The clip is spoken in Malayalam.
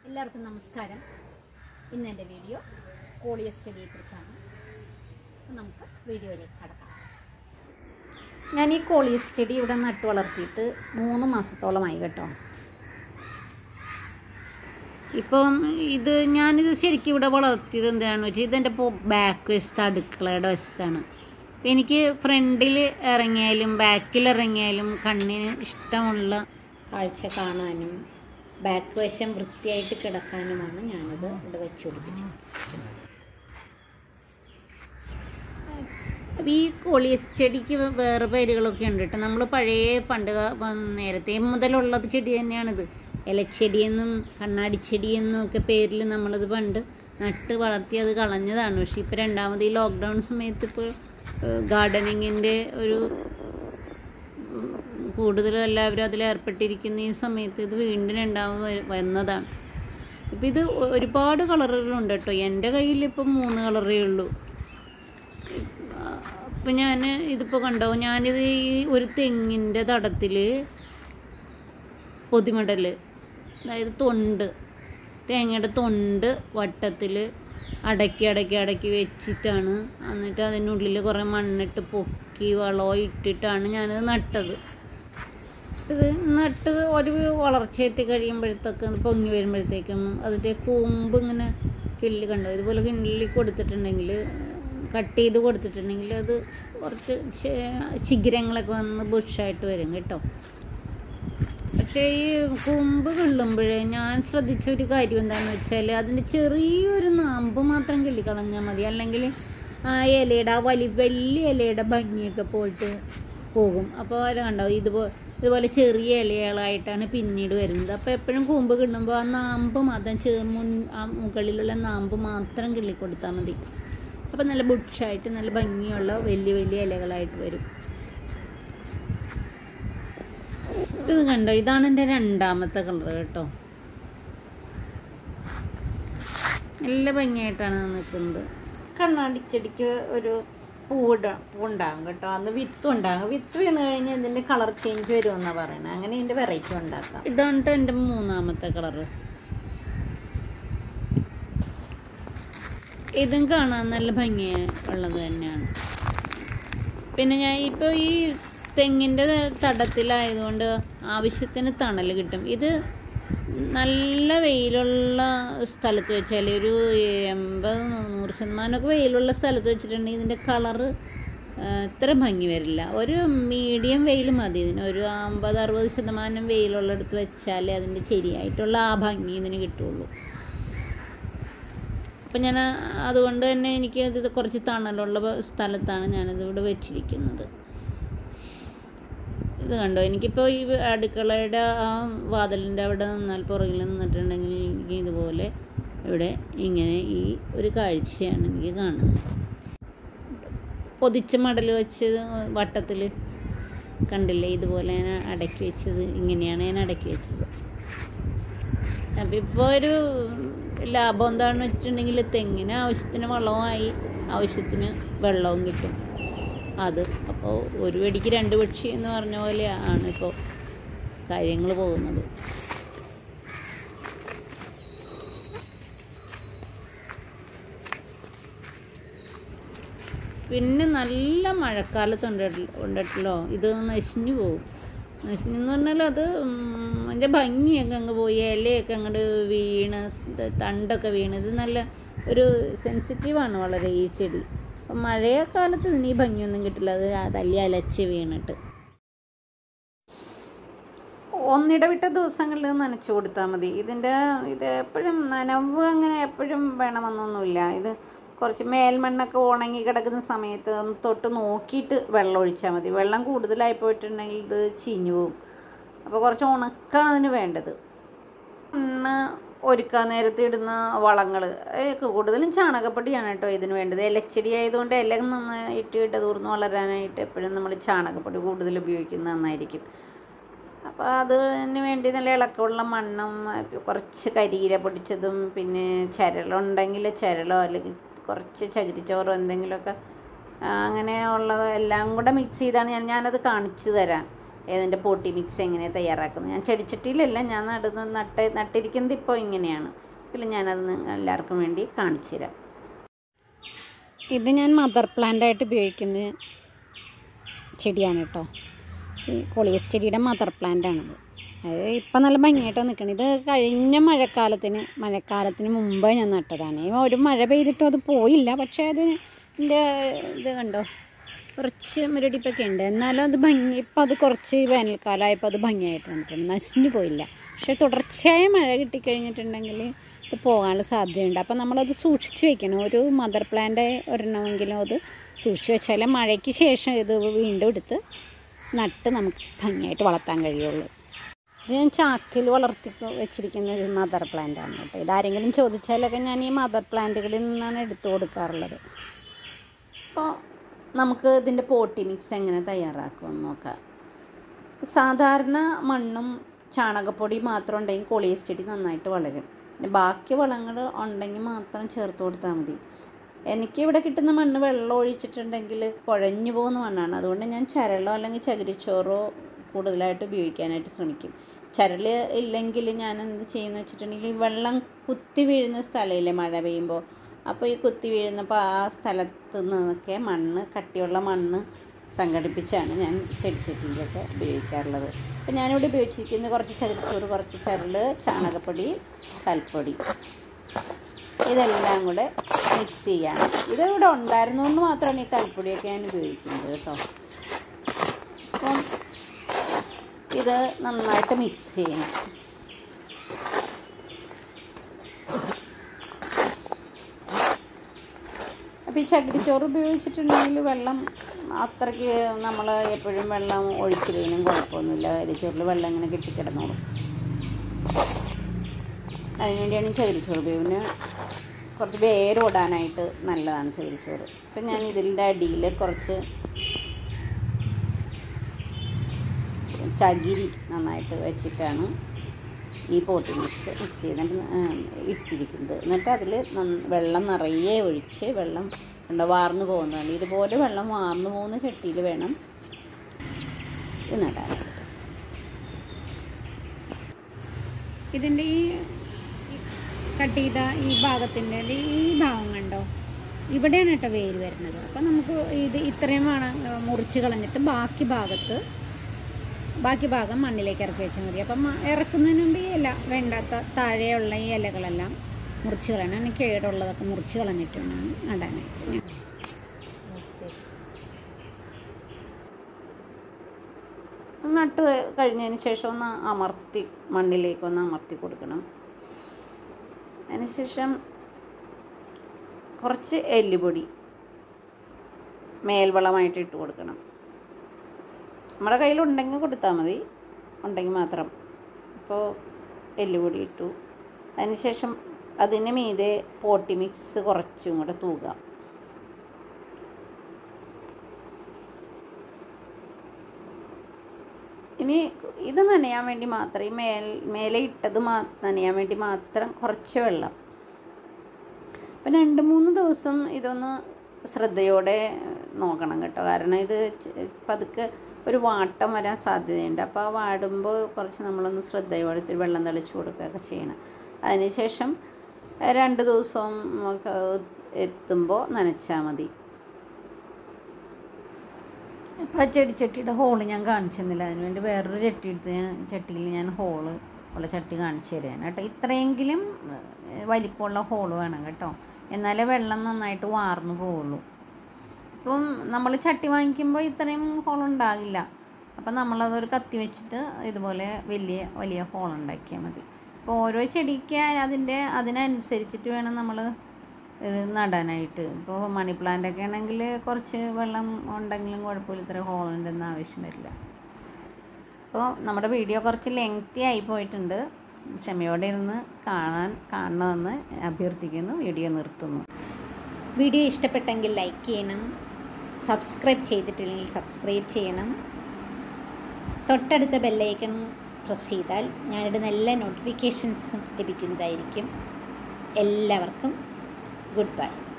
എല്ലാവർക്കും നമസ്കാരം ഇന്ന് എൻ്റെ വീഡിയോ കോളിയ സ്റ്റഡിയെ കുറിച്ചാണ് അപ്പോൾ നമുക്ക് വീഡിയോയിലേക്ക് കടക്കാം ഞാൻ ഈ കോളിയ സ്റ്റഡി ഇവിടെ നട്ടു വളർത്തിയിട്ട് മൂന്ന് മാസത്തോളമായി കേട്ടോ ഇപ്പം ഇത് ഞാനിത് ശരിക്കും ഇവിടെ വളർത്തിയത് എന്തിനാണെന്ന് വെച്ചാൽ ഇതെൻ്റെ ഇപ്പോൾ ബാക്ക് വെസ്റ്റ് അടുക്കളയുടെ വശത്താണ് അപ്പം എനിക്ക് ഫ്രണ്ടിൽ ഇറങ്ങിയാലും ബാക്കിൽ ഇറങ്ങിയാലും കണ്ണിന് ഇഷ്ടമുള്ള കാഴ്ച കാണാനും ബാക്ക് വശം വൃത്തിയായിട്ട് കിടക്കാനുമാണ് ഞാനിത് ഇവിടെ വെച്ച് പിടിപ്പിച്ചത് അപ്പോൾ ഈ കോളിയ ചെടിക്ക് വേറെ പേരുകളൊക്കെ ഉണ്ട് കേട്ടോ നമ്മൾ പഴയ പണ്ട് കാ- വ- നേരത്തെ മുതലുള്ളത് ചെടി തന്നെയാണിത് ഇലച്ചെടിയെന്നും കണ്ണാടിച്ചെടിയെന്നും ഒക്കെ പേരിൽ നമ്മളിത് പണ്ട് നട്ട് വളർത്തി അത് കളഞ്ഞതാണ് പക്ഷേ ഇപ്പോൾ രണ്ടാമത് ഈ ലോക്ക്ഡൗൺ സമയത്ത് ഇപ്പോൾ ഗാർഡനിങ്ങിൻ്റെ ഒരു ഉം, കൂടുതലും എല്ലാവരും അതിൽ ഏർപ്പെട്ടിരിക്കുന്ന ഈ സമയത്ത് ഇത് വീണ്ടും രണ്ടാമത് വ- വന്നതാണ് ഇപ്പം ഇത് ഒ- ഒരുപാട് കളറുകളുണ്ട് കേട്ടോ എൻ്റെ കയ്യിൽ ഇപ്പം മൂന്ന് കളറേ ഉള്ളൂ അപ്പം ഞാൻ ഇതിപ്പോൾ കണ്ടോ ഞാനിത് ഈ ഒരു തെങ്ങിൻ്റെ തടത്തിൽ പൊതിമടൽ അതായത് തൊണ്ട് തേങ്ങയുടെ തൊണ്ട് വട്ടത്തിൽ അടക്കി അടക്കി അടക്കി വെച്ചിട്ടാണ് എന്നിട്ട് അതിനുള്ളിൽ കുറേ മണ്ണിട്ട് പൊക്കി വളമോ ഇട്ടിട്ടാണ് ഞാനത് നട്ടത് ഇത് നട്ട് ഒരു വളർച്ചയെത്തി കഴിയുമ്പോഴത്തേക്ക് പൊങ്ങി വരുമ്പോഴത്തേക്കും അതിൻ്റെ കൂമ്പ് ഇങ്ങനെ കിള്ളി കണ്ടോ ഇതുപോലെ കിള്ളി കൊടുത്തിട്ടുണ്ടെങ്കിൽ കട്ട് ചെയ്ത് കൊടുത്തിട്ടുണ്ടെങ്കിൽ അത് കുറച്ച് ശ- ശിഖരങ്ങളൊക്കെ വന്ന് ബുഷായിട്ട് വരും കേട്ടോ പക്ഷേ ഈ കൂമ്പ് കിള്ളുമ്പോഴേ ഞാൻ ശ്രദ്ധിച്ച ഒരു കാര്യം എന്താണെന്ന് വെച്ചാൽ അതിന് ചെറിയൊരു നാമ്പ് മാത്രം കിള്ളിക്കളഞ്ഞാൽ മതി അല്ലെങ്കിൽ ആ ഇലയുടെ ആ വലിയ വലിയ ഇലയുടെ ഭംഗിയൊക്കെ പോയിട്ട് പോകും അപ്പോൾ അത് കണ്ടോ ഇതുപോലെ ഇതുപോലെ ചെറിയ ഇലകളായിട്ടാണ് പിന്നീട് വരുന്നത് അപ്പോൾ എപ്പോഴും കൂമ്പ് കിള്ളുമ്പോൾ ആ നാമ്പ് മാത്രം ചെ മുൻ ആ മുകളിലുള്ള നാമ്പ് മാത്രം കിള്ളിക്കൊടുത്താൽ മതി അപ്പോൾ നല്ല ബുഷായിട്ട് നല്ല ഭംഗിയുള്ള വലിയ വലിയ ഇലകളായിട്ട് വരും ഇത് കണ്ടോ ഇതാണ് എൻ്റെ രണ്ടാമത്തെ കളർ കേട്ടോ നല്ല ഭംഗിയായിട്ടാണ് ഇത് നിൽക്കുന്നത് കണ്ണാടിച്ചെടിക്ക് ഒരു പൂവിട പൂവുണ്ടാകും കേട്ടോ അന്ന് വിത്ത് ഉണ്ടാകും വിത്ത് വീണ് കഴിഞ്ഞാൽ ഇതിൻ്റെ കളർ ചേഞ്ച് വരുമെന്നാണ് പറയണത് അങ്ങനെ ഇതിൻ്റെ വെറൈറ്റി ഉണ്ടാക്കാം ഇതാണ് ട്ടോ എൻ്റെ മൂന്നാമത്തെ കളറ് ഇതും കാണാൻ നല്ല ഭംഗി ഉള്ളത് തന്നെയാണ് പിന്നെ ഞാൻ ഇപ്പോൾ ഈ തെങ്ങിൻ്റെ തടത്തിലായതുകൊണ്ട് ആവശ്യത്തിന് തണൽ കിട്ടും ഇത് നല്ല വെയിലുള്ള സ്ഥലത്ത് വെച്ചാൽ ഒരു എൺപത് നൂറ് ശതമാനമൊക്കെ വെയിലുള്ള സ്ഥലത്ത് വെച്ചിട്ടുണ്ടെങ്കിൽ ഇതിൻ്റെ കളറ് ഇത്ര ഭംഗി വരില്ല ഒരു മീഡിയം വെയിൽ മതി ഇതിന് ഒരു അമ്പത് അറുപത് ശതമാനം വെയിലുള്ളിടത്ത് വെച്ചാലേ അതിൻ്റെ ശരിയായിട്ടുള്ള ആ ഭംഗി ഇതിന് കിട്ടുള്ളൂ അപ്പം ഞാൻ അതുകൊണ്ട് തന്നെ എനിക്ക് ഇത് കുറച്ച് തണലുള്ള സ്ഥലത്താണ് ഞാനിത് ഇവിടെ വെച്ചിരിക്കുന്നത് ഇത് കണ്ടോ എനിക്കിപ്പോൾ ഈ അടുക്കളയുടെ ആ വാതിലിൻ്റെ അവിടെ നിന്നാൽ പുറകിൽ നിന്നിട്ടുണ്ടെങ്കിൽ എനിക്ക് ഇതുപോലെ ഇവിടെ ഇങ്ങനെ ഈ ഒരു കാഴ്ചയാണ് എനിക്ക് കാണുന്നത് പൊതിച്ച മടൽ വെച്ച് വട്ടത്തിൽ കണ്ടില്ലേ ഇതുപോലെ ഞാൻ അടക്കി വെച്ചത് ഇങ്ങനെയാണ് ഞാൻ അടക്കി വെച്ചത് അപ്പം ഇപ്പോൾ ഒരു ലാഭം എന്താണെന്ന് വെച്ചിട്ടുണ്ടെങ്കിൽ തെങ്ങിന് ആവശ്യത്തിന് വളവുമായി ആവശ്യത്തിന് വെള്ളവും കിട്ടും അത് അപ്പോൾ ഒരു വെടിക്ക് രണ്ട് പക്ഷി എന്ന് പറഞ്ഞ പോലെ ആണ് ഇപ്പോൾ കാര്യങ്ങൾ പോകുന്നത് പിന്നെ നല്ല മഴക്കാലത്ത് ഉണ്ടല്ലോ ഇത് നശിഞ്ഞു പോകും നശിഞ്ഞെന്ന് പറഞ്ഞാൽ അത് ഉം, അതിൻ്റെ ഭംഗിയൊക്കെ അങ്ങ് പോയി ഇലയൊക്കെ അങ്ങോട്ട് വീണ് ഇത് തണ്ടൊക്കെ വീണ് ഇത് നല്ല ഒരു സെൻസിറ്റീവാണ് വളരെ ഈ ചെടി അപ്പം മഴയക്കാലത്ത് ഇതിന് ഈ ഭംഗിയൊന്നും കിട്ടില്ല അത് തല്ലി അലച്ച് വീണിട്ട് ഒന്നിടവിട്ട ദിവസങ്ങളിൽ നനച്ചു കൊടുത്താൽ മതി ഇതിൻ്റെ ഇത് എപ്പോഴും നനവ് അങ്ങനെ എപ്പോഴും വേണമെന്നൊന്നുമില്ല ഇത് കുറച്ച് മേൽമണ്ണൊക്കെ ഉണങ്ങി കിടക്കുന്ന സമയത്ത് ഒന്ന് തൊട്ട് നോക്കിയിട്ട് വെള്ളം ഒഴിച്ചാൽ മതി വെള്ളം കൂടുതലായി പോയിട്ടുണ്ടെങ്കിൽ ഇത് ചീഞ്ഞു പോകും അപ്പോൾ കുറച്ച് ഉണക്കാണ് അതിന് വേണ്ടത് മണ്ണ് ഒരുക്കാൻ നേരത്ത് ഇടുന്ന വളങ്ങൾ കൂടുതലും ചാണകപ്പൊടിയാണ് കേട്ടോ ഇതിന് വേണ്ടത് ഇലച്ചെടി ആയതുകൊണ്ട് ഇല നന്നായിട്ട് ഇടതൂർന്ന് വളരാനായിട്ട് എപ്പോഴും നമ്മൾ ചാണകപ്പൊടി കൂടുതൽ ഉപയോഗിക്കുന്നത് നന്നായിരിക്കും അപ്പോൾ അതിന് വേണ്ടി നല്ല ഇളക്കമുള്ള മണ്ണും ഇപ്പം കുറച്ച് കരിയില പൊടിച്ചതും പിന്നെ ചരളുണ്ടെങ്കിൽ ചരളോ അല്ലെങ്കിൽ കുറച്ച് ചകിരിച്ചോറോ എന്തെങ്കിലുമൊക്കെ ആ, അങ്ങനെ ഉള്ളത് എല്ലാം കൂടെ മിക്സ് ചെയ്താണ് ഞാൻ ഞാനത് കാണിച്ചു തരാം ഇതിൻ്റെ പോട്ടി മിക്സ് എങ്ങനെ തയ്യാറാക്കുന്നത് ഞാൻ ചെടിച്ചട്ടിയിലല്ല ഞാൻ നടുന്ന നട്ട് നട്ടിരിക്കുന്നത് ഇപ്പോൾ ഇങ്ങനെയാണ് പിന്നെ ഞാനത് നിങ്ങ- എല്ലാവർക്കും വേണ്ടി കാണിച്ചു തരാം ഇത് ഞാൻ മദർ പ്ലാന്റ് ആയിട്ട് ഉപയോഗിക്കുന്ന ചെടിയാണ് കേട്ടോ ഈ കൊളിയസ് ചെടിയുടെ മദർ പ്ലാന്റ് ആണിത് അത് ഇപ്പം നല്ല ഭംഗിയായിട്ട് നിൽക്കണം ഇത് കഴിഞ്ഞ മഴക്കാലത്തിന് മഴക്കാലത്തിന് മുമ്പേ ഞാൻ നട്ടതാണ് ഈ ഒരു മഴ പെയ്തിട്ടും അത് പോയില്ല പക്ഷേ അത് ഇതിൻ്റെ ഇത് കണ്ടോ കുറച്ച് മുരടിപ്പൊക്കെ ഉണ്ട് എന്നാലും അത് ഭംഗി ഇപ്പം അത് കുറച്ച് വേനൽക്കാലമായപ്പോൾ അത് ഭംഗിയായിട്ട് വന്നിട്ടുണ്ട് നശിഞ്ഞു പോയില്ല പക്ഷേ തുടർച്ചയായ മഴ കിട്ടിക്കഴിഞ്ഞിട്ടുണ്ടെങ്കിൽ ഇത് പോകാനുള്ള സാധ്യതയുണ്ട് അപ്പം നമ്മളത് സൂക്ഷിച്ച് വെക്കണം ഒരു മദർ പ്ലാന്റ് ഒരെണ്ണമെങ്കിലും അത് സൂക്ഷിച്ച് വെച്ചാലേ മഴയ്ക്ക് ശേഷം ഇത് വീണ്ടും എടുത്ത് നട്ട് നമുക്ക് ഭംഗിയായിട്ട് വളർത്താൻ കഴിയുള്ളൂ ഇത് ഞാൻ ചാക്കിൽ വളർത്തി വെച്ചിരിക്കുന്ന ഒരു മദർ പ്ലാന്റ് ആണ് കേട്ടോ ഇതാരെങ്കിലും ചോദിച്ചാലൊക്കെ ഞാൻ ഈ മദർ പ്ലാന്റുകളിൽ നിന്നാണ് എടുത്തു കൊടുക്കാറുള്ളത് അപ്പോൾ നമുക്ക് ഇതിൻ്റെ പോട്ടി മിക്സ് എങ്ങനെ തയ്യാറാക്കുമെന്ന് നോക്കാം സാധാരണ മണ്ണും ചാണകപ്പൊടി മാത്രം ഉണ്ടെങ്കിൽ കൊളിയസ് ചെടി നന്നായിട്ട് വളരും പിന്നെ ബാക്കി വളങ്ങൾ ഉണ്ടെങ്കിൽ മാത്രം ചേർത്ത് കൊടുത്താൽ മതി എനിക്കിവിടെ കിട്ടുന്ന മണ്ണ് വെള്ളം ഒഴിച്ചിട്ടുണ്ടെങ്കിൽ കുഴഞ്ഞു പോകുന്ന മണ്ണാണ് അതുകൊണ്ട് ഞാൻ ചരളോ അല്ലെങ്കിൽ ചകിരിച്ചോറോ കൂടുതലായിട്ട് ഉപയോഗിക്കാനായിട്ട് ശ്രമിക്കും ചരൽ ഇല്ലെങ്കിൽ ഞാൻ എന്ത് ചെയ്യുന്ന വെച്ചിട്ടുണ്ടെങ്കിൽ ഈ വെള്ളം കുത്തി വീഴുന്ന സ്ഥലമില്ലേ മഴ പെയ്യുമ്പോൾ അപ്പോൾ ഈ കുത്തി വീഴുന്നപ്പോൾ ആ സ്ഥലത്ത് നിന്നൊക്കെ മണ്ണ് കട്ടിയുള്ള മണ്ണ് സംഘടിപ്പിച്ചാണ് ഞാൻ ചെടിച്ചട്ടിയിലൊക്കെ ഉപയോഗിക്കാറുള്ളത് അപ്പോൾ ഞാനിവിടെ ഉപയോഗിച്ചിരിക്കുന്നത് കുറച്ച് ചകിരിച്ചോറ് കുറച്ച് ചരൽ ചാണകപ്പൊടി കൽപ്പൊടി ഇതെല്ലാം കൂടെ മിക്സ് ചെയ്യാണ് ഇതിവിടെ ഉണ്ടായിരുന്നുകൊണ്ട് മാത്രമാണ് ഈ കൽപ്പൊടിയൊക്കെ ഞാൻ ഉപയോഗിക്കുന്നത് കേട്ടോ അപ്പം ഇത് നന്നായിട്ട് മിക്സ് ചെയ്യണം അപ്പോൾ ഈ ചകിരിച്ചോറ് ഉപയോഗിച്ചിട്ടുണ്ടെങ്കിൽ വെള്ളം അത്രയ്ക്ക് നമ്മൾ എപ്പോഴും വെള്ളം ഒഴിച്ചില്ലെങ്കിലും കുഴപ്പമൊന്നുമില്ല ചകിരിച്ചോറിൽ വെള്ളം ഇങ്ങനെ കെട്ടിക്കിടന്നോളും അതിനുവേണ്ടിയാണ് ഈ ചകിരിച്ചോറ് ഉപയോഗിക്കുന്നത് കുറച്ച് വേരോടാനായിട്ട് നല്ലതാണ് ചകിരിച്ചോറ് അപ്പം ഞാൻ ഇതിൻ്റെ അടിയിൽ കുറച്ച് ചകിരി നന്നായിട്ട് വെച്ചിട്ടാണ് ഈ പോട്ടി മിക്സ് മിക്സ് ചെയ്തിട്ട് ഇട്ടിരിക്കുന്നത് എന്നിട്ട് അതിൽ വെള്ളം നിറയെ ഒഴിച്ച് വെള്ളം ഉണ്ട് വാർന്നു പോകുന്നുണ്ട് ഇതുപോലെ വെള്ളം വാർന്നു പോകുന്ന ചട്ടിയിൽ വേണം ഇത് നടാനായിട്ട് ഇതിൻ്റെ ഈ കട്ട് ചെയ്ത ഈ ഭാഗത്തിൻ്റെ ഈ ഭാഗം കണ്ടോ ഇവിടെയാണ് കേട്ടോ വേര് വരുന്നത് അപ്പം നമുക്ക് ഇത് ഇത്രയും വേണം മുറിച്ച് കളഞ്ഞിട്ട് ബാക്കി ഭാഗത്ത് ബാക്കി ഭാഗം മണ്ണിലേക്ക് ഇറക്കി വെച്ചാൽ മതി അപ്പം മ- ഇറക്കുന്നതിന് മുമ്പ് ഈ ഇല വേണ്ടാത്ത താഴെയുള്ള ഈ ഇലകളെല്ലാം മുറിച്ച് കളയണം അതിന് കേടുള്ളതൊക്കെ മുറിച്ച് കളഞ്ഞിട്ട് വേണം നടാനായിട്ട് ഞാൻ നട്ട് കഴിഞ്ഞതിന് ശേഷം ഒന്ന് അമർത്തി മണ്ണിലേക്ക് ഒന്ന് അമർത്തി കൊടുക്കണം അതിനുശേഷം കുറച്ച് എല്ലുപൊടി മേൽവളമായിട്ട് ഇട്ട് കൊടുക്കണം നമ്മുടെ കയ്യിലുണ്ടെങ്കിൽ കൊടുത്താൽ മതി ഉണ്ടെങ്കിൽ മാത്രം ഇപ്പോൾ എല്ലുപൊടി ഇട്ടു അതിനുശേഷം അതിന് മീതെ പോട്ടി മിക്സ് കുറച്ചും കൂടെ തൂകാം ഇനി ഇത് നനയാൻ വേണ്ടി മാത്രം ഈ മേൽ മേലെ ഇട്ടത് മാ നനയാൻ വേണ്ടി മാത്രം കുറച്ച് വെള്ളം അപ്പം രണ്ട് മൂന്ന് ദിവസം ഇതൊന്ന് ശ്രദ്ധയോടെ നോക്കണം കേട്ടോ കാരണം ഇത് ചെ- പതുക്കെ ഒരു വാട്ടം വരാൻ സാധ്യതയുണ്ട് അപ്പോൾ ആ വാടുമ്പോൾ കുറച്ച് നമ്മളൊന്ന് ശ്രദ്ധയോടെ ഇത്തിരി വെള്ളം തെളിച്ച് കൊടുക്കുകയൊക്കെ ചെയ്യണം അതിനുശേഷം ഏഹ്, രണ്ട് ദിവസം ഒക്കെ എത്തുമ്പോൾ നനച്ചാൽ മതി ഇപ്പോൾ ചെടിച്ചട്ടിയുടെ ഹോള് ഞാൻ കാണിച്ചെന്നില്ല അതിനുവേണ്ടി വേറൊരു ചട്ടി എടുത്ത് ഞാൻ ചട്ടിയിൽ ഞാൻ ഹോള് ഉള്ള ചട്ടി കാണിച്ചു തരാണ് കേട്ടോ ഇത്രയെങ്കിലും ഏഹ്, വലിപ്പമുള്ള ഹോള് വേണം കേട്ടോ എന്നാലേ വെള്ളം നന്നായിട്ട് വാർന്നു പോവുള്ളൂ ഇപ്പം നമ്മൾ ചട്ടി വാങ്ങിക്കുമ്പോൾ ഇത്രയും ഹോൾ ഉണ്ടാകില്ല അപ്പം നമ്മളതൊരു കത്തി വെച്ചിട്ട് ഇതുപോലെ വലിയ വലിയ ഹോൾ ഉണ്ടാക്കിയാൽ മതി അപ്പോൾ ഓരോ ചെടിക്ക് അതിൻ്റെ അതിനനുസരിച്ചിട്ട് വേണം നമ്മൾ ഇത് നടാനായിട്ട് ഇപ്പോൾ മണി പ്ലാന്റ് ഒക്കെ ആണെങ്കിൽ കുറച്ച് വെള്ളം ഉണ്ടെങ്കിലും കുഴപ്പമില്ല ഇത്ര ഹോൾ ഉണ്ടെന്ന് ആവശ്യം വരില്ല അപ്പോൾ നമ്മുടെ വീഡിയോ കുറച്ച് ലെങ്തി ആയി പോയിട്ടുണ്ട് ക്ഷമയോടെ ഇരുന്ന് കാണാൻ കാണണമെന്ന് അഭ്യർത്ഥിക്കുന്നു വീഡിയോ നിർത്തുന്നു വീഡിയോ ഇഷ്ടപ്പെട്ടെങ്കിൽ ലൈക്ക് ചെയ്യണം സബ്സ്ക്രൈബ് ചെയ്തിട്ടില്ലെങ്കിൽ സബ്സ്ക്രൈബ് ചെയ്യണം തൊട്ടടുത്ത ബെല്ലൈക്കൺ പ്രസ് ചെയ്താൽ ഞാനിടുന്ന എല്ലാ നോട്ടിഫിക്കേഷൻസും ലഭിക്കുന്നതായിരിക്കും എല്ലാവർക്കും ഗുഡ് ബൈ